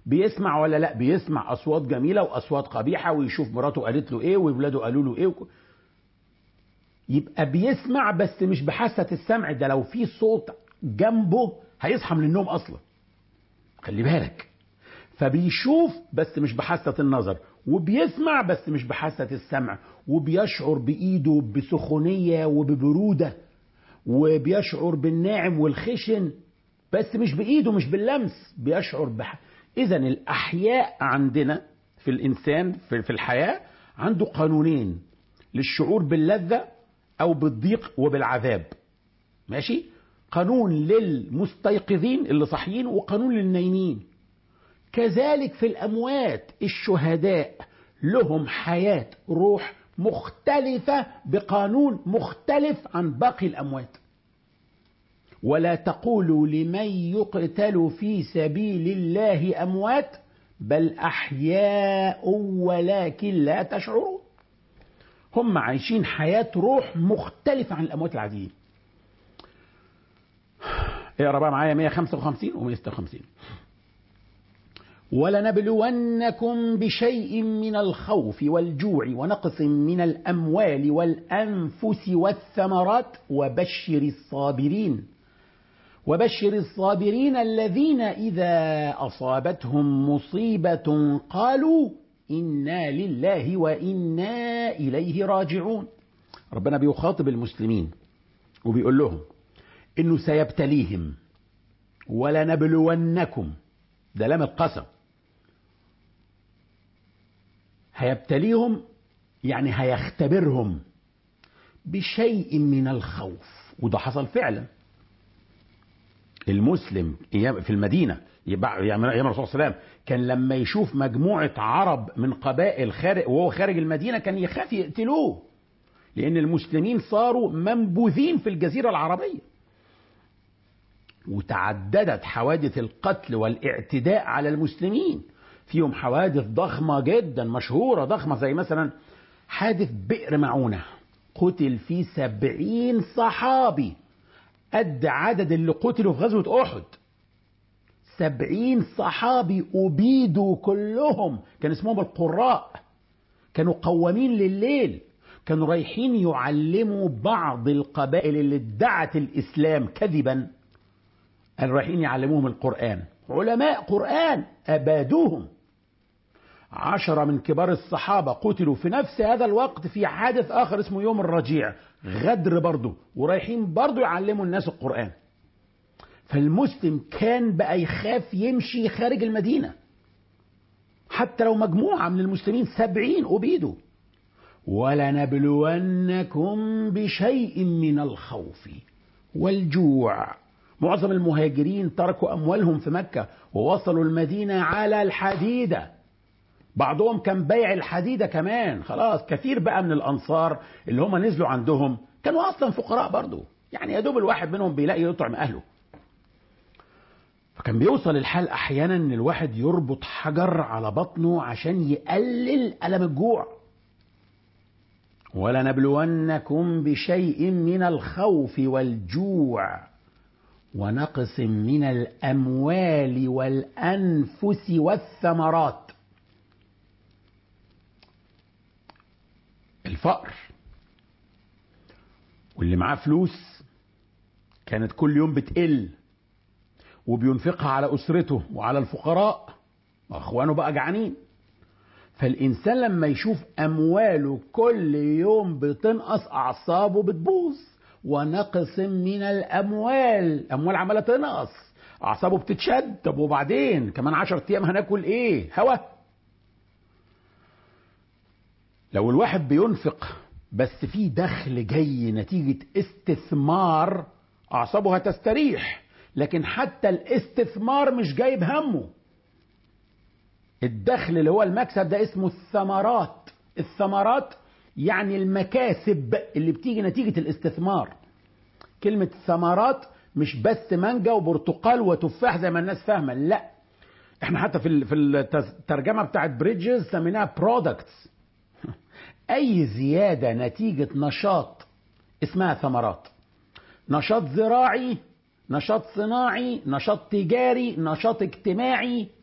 بيسمع ولا لا بيسمع اصوات جميله واصوات قبيحه ويشوف مراته قالت له ايه وولاده قالوا له ايه وك... يبقى بيسمع بس مش بحاسه السمع ده لو في صوت جنبه هيصحى من النوم اصلا خلي بالك فبيشوف بس مش بحاسه النظر وبيسمع بس مش بحاسه السمع وبيشعر بايده بسخونيه وببروده وبيشعر بالناعم والخشن بس مش بايده مش باللمس بيشعر بح... اذا الاحياء عندنا في الانسان في في الحياه عنده قانونين للشعور باللذه او بالضيق وبالعذاب ماشي قانون للمستيقظين اللي صاحيين وقانون للنايمين كذلك في الاموات الشهداء لهم حياه روح مختلفه بقانون مختلف عن باقي الاموات ولا تقولوا لمن يقتل في سبيل الله اموات بل احياء ولكن لا تشعرون هم عايشين حياه روح مختلفه عن الاموات العاديين اقرا بقى معايا 155 و 156 ولنبلونكم بشيء من الخوف والجوع ونقص من الاموال والانفس والثمرات وبشر الصابرين وبشر الصابرين الذين اذا اصابتهم مصيبه قالوا انا لله وانا اليه راجعون ربنا بيخاطب المسلمين وبيقول لهم انه سيبتليهم ولنبلونكم ده لام القسم هيبتليهم يعني هيختبرهم بشيء من الخوف وده حصل فعلا المسلم في المدينه ايام الرسول صلى الله عليه وسلم كان لما يشوف مجموعه عرب من قبائل خارج وهو خارج المدينه كان يخاف يقتلوه لان المسلمين صاروا منبوذين في الجزيره العربيه وتعددت حوادث القتل والاعتداء على المسلمين فيهم حوادث ضخمة جدا مشهورة ضخمة زي مثلا حادث بئر معونة قتل فيه سبعين صحابي قد عدد اللي قتلوا في غزوة أحد سبعين صحابي أبيدوا كلهم كان اسمهم القراء كانوا قوامين لليل كانوا رايحين يعلموا بعض القبائل اللي ادعت الإسلام كذبا قالوا رايحين يعلموهم القرآن علماء قرآن أبادوهم عشرة من كبار الصحابة قتلوا في نفس هذا الوقت في حادث آخر اسمه يوم الرجيع غدر برضه ورايحين برضه يعلموا الناس القرآن فالمسلم كان بقى يخاف يمشي خارج المدينة حتى لو مجموعة من المسلمين سبعين أبيدوا ولنبلونكم بشيء من الخوف والجوع معظم المهاجرين تركوا أموالهم في مكة ووصلوا المدينة على الحديدة بعضهم كان بيع الحديدة كمان خلاص كثير بقى من الأنصار اللي هم نزلوا عندهم كانوا أصلا فقراء برضو يعني يا دوب الواحد منهم بيلاقي يطعم أهله فكان بيوصل الحال أحيانا إن الواحد يربط حجر على بطنه عشان يقلل ألم الجوع ولنبلونكم بشيء من الخوف والجوع ونقص من الاموال والانفس والثمرات الفقر واللي معاه فلوس كانت كل يوم بتقل وبينفقها على اسرته وعلى الفقراء واخوانه بقى جعانين فالانسان لما يشوف امواله كل يوم بتنقص اعصابه بتبوظ ونقص من الاموال اموال عماله تنقص اعصابه بتتشد طب وبعدين كمان عشرة ايام هناكل ايه هوا لو الواحد بينفق بس في دخل جاي نتيجة استثمار أعصابه هتستريح لكن حتى الاستثمار مش جايب همه الدخل اللي هو المكسب ده اسمه الثمرات الثمرات يعني المكاسب اللي بتيجي نتيجة الاستثمار كلمة ثمرات مش بس مانجا وبرتقال وتفاح زي ما الناس فاهمة لا احنا حتى في في الترجمة بتاعت بريدجز سميناها برودكتس اي زيادة نتيجة نشاط اسمها ثمرات نشاط زراعي نشاط صناعي نشاط تجاري نشاط اجتماعي